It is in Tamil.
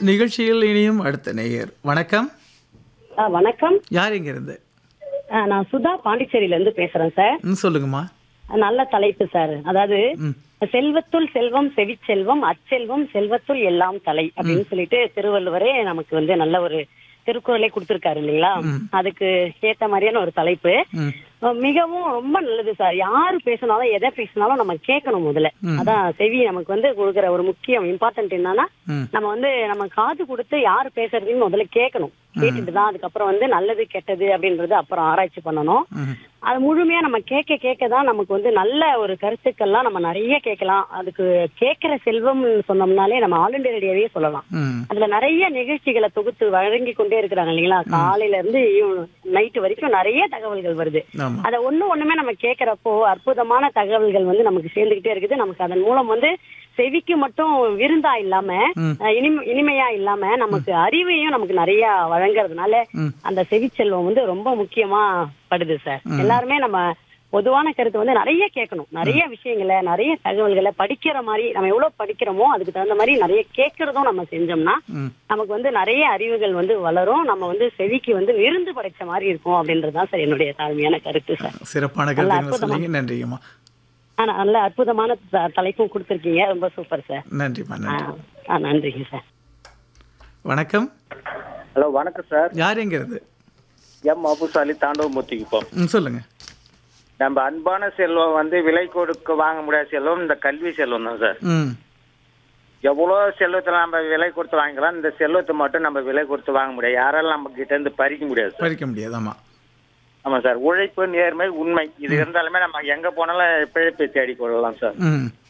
நிகழ்ச்சியில் இனியும் அடுத்த நேயர் வணக்கம் ஆ, வணக்கம் யார் இங்க இருந்து ஆ, நான் சுதா பாண்டிச்சேரியில இருந்து பேசுறேன் சார் ம், சொல்லுங்கம்மா நல்ல தலைப்பு சார் அதாவது ம். செல்வத்துள் செல்வம் செவிச்செல்வம் அச்செல்வம் செல்வத்துள் எல்லாம் தலை அப்படின்னு சொல்லிட்டு திருவள்ளுவரே நமக்கு வந்து நல்ல ஒரு திருக்குறளை கொடுத்திருக்காரு இல்லைங்களா அதுக்கு ஏத்த மாதிரியான ஒரு தலைப்பு ம். அஹ் மிகவும் ரொம்ப நல்லது சார் யாரு பேசினாலும் எதை பேசினாலும் நம்ம கேட்கணும் முதல்ல அதான் செவி நமக்கு வந்து கொடுக்குற ஒரு முக்கியம் இம்பார்ட்டன்ட் என்னன்னா ம். நம்ம வந்து நம்ம காது கொடுத்து யாரு பேசுறதுன்னு முதல்ல கேட்கணும் கேட்டுட்டு தான் அதுக்கப்புறம் வந்து நல்லது கெட்டது அப்படின்றது அப்புறம் ஆராய்ச்சி பண்ணணும் ம். அது முழுமையா நம்ம கேட்க கேட்க தான் நமக்கு வந்து நல்ல ஒரு கருத்துக்கள்லாம் நம்ம நிறைய கேட்கலாம் அதுக்கு கேட்கிற செல்வம் சொன்னோம்னாலே நம்ம ஆல் இண்டியா ரேடியோவே சொல்லலாம் ம். அதுல நிறைய நிகழ்ச்சிகளை தொகுத்து வழங்கி கொண்டே இருக்கிறாங்க இல்லைங்களா காலையில இருந்து நைட்டு வரைக்கும் நிறைய தகவல்கள் வருது ஆமா அத ஒண்ணு ஒண்ணுமே நம்ம கேக்குறப்போ அற்புதமான தகவல்கள் வந்து நமக்கு சேர்ந்துகிட்டே இருக்குது நமக்கு அதன் மூலம் வந்து செவிக்கு மட்டும் விருந்தா இல்லாம ம். அஹ், இனிம- இனிமையா இல்லாம நமக்கு அறிவையும் நமக்கு நிறைய வழங்குறதுனால ம். அந்த செவிச்செல்வம் வந்து ரொம்ப முக்கியமா படுது சார் எல்லாருமே நம்ம பொதுவான கருத்து வந்து நிறைய கேட்கணும் நிறைய விஷயங்களை நிறைய தகவல்களை படிக்கிற மாதிரி நம்ம எவ்வளவு படிக்கிறோமோ அதுக்கு தகுந்த மாதிரி நிறைய கேட்கறதும் நம்ம செஞ்சோம்னா ம். நமக்கு வந்து நிறைய அறிவுகள் வந்து வளரும் நம்ம வந்து செவிக்கு வந்து விருந்து படைச்ச மாதிரி இருக்கும் அப்படின்றதுதான் சார் என்னுடைய தாழ்மையான கருத்து சார் சிறப்பான நல்ல கருத்துக்களை அற்புதமா. சொன்னீங்க நன்றிங்கம்மா ஆனா நல்ல அற்புதமான த- தலைப்பும் கொடுத்துருக்கீங்க ரொம்ப சூப்பர் சார் நன்றிம்மா ஆ, நன்றி ஆ, நன்றிங்க சார் வணக்கம் ஹலோ வணக்கம் சார் யார் எங்க இருந்து எம் அபுசாலி தாண்டவமூர்த்திக்குப்போம் ம், சொல்லுங்க நம்ம அன்பான செல்வம் வந்து விலை கொடுக்க வாங்க முடியாத செல்வம் இந்த கல்வி செல்வம் தான் சார் ம் எவ்வளோ செல்வத்தை நம்ம விலை கொடுத்து வாங்கிக்கலாம் இந்த செல்வத்தை மட்டும் நம்ம விலை கொடுத்து வாங்க முடியாது யாராலும் நம்ம கிட்ட இருந்து பறிக்க முடியாது சார் படிக்க முடியாது ஆமா ஆமா சார் உழைப்பு நேர்மை உண்மை இது இருந்தாலுமே நம்ம எங்க போனாலும் பிழைப்பை தேடி கொள்ளலாம் சார் ம்